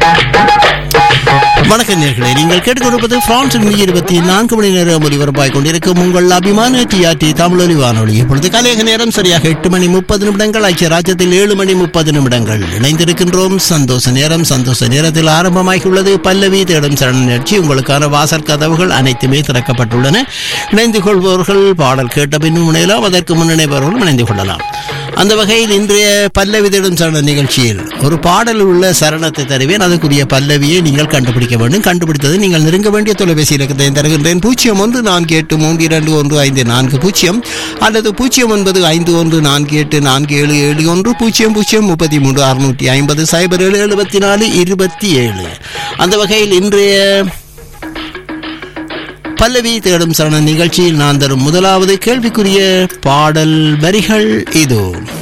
வணக்கம் நேர்களே நீங்கள் கேட்டுக்கொண்டிருப்பது பிரான்ஸ் இருபத்தி நான்கு மணி நேரம் ஒலிபரப்பாய் கொண்டிருக்கும் உங்கள் அபிமான டிஆர்டி தமிழொலி வானொலி இப்பொழுது கலையக நேரம் சரியாக எட்டு மணி முப்பது நிமிடங்கள் ஐக்கிய ராஜ்யத்தில் ஏழு மணி முப்பது நிமிடங்கள் இணைந்திருக்கின்றோம் சந்தோஷ நேரம் சந்தோஷ நேரத்தில் ஆரம்பமாகியுள்ளது பல்லவி தேடும் சரண நிகழ்ச்சி உங்களுக்கான வாசல் கதவுகள் அனைத்துமே திறக்கப்பட்டுள்ளன இணைந்து கொள்பவர்கள் பாடல் கேட்ட பின்னும் இணையலாம் அதற்கு முன் இணைபவர்களும் இணைந்து கொள்ளலாம் அந்த வகையில் இன்றைய பல்லவி தேடும் சரண நிகழ்ச்சியில் ஒரு பாடல் உள்ள சரணத்தை தருவேன் அதுக்குரிய பல்லவியை நீங்கள் கண்டுபிடிக்க வேண்டும் கண்டுபிடித்தது நீங்கள் நெருங்க வேண்டிய தொலைபேசி இலக்கத்தை தருகின்றேன் பூஜ்ஜியம் ஒன்று நான்கு எட்டு மூன்று இரண்டு ஒன்று ஐந்து நான்கு பூஜ்ஜியம் அல்லது பூஜ்ஜியம் ஒன்பது ஐந்து ஒன்று நான்கு எட்டு நான்கு ஏழு ஏழு ஒன்று பூஜ்ஜியம் பூஜ்ஜியம் முப்பத்தி மூன்று அறுநூற்றி ஐம்பது சைபர் ஏழு எழுபத்தி நாலு இருபத்தி ஏழு அந்த வகையில் இன்றைய பல்லவி தேடும் சரண நிகழ்ச்சியில் நான் தரும் முதலாவது கேள்விக்குரிய பாடல் வரிகள் இதோ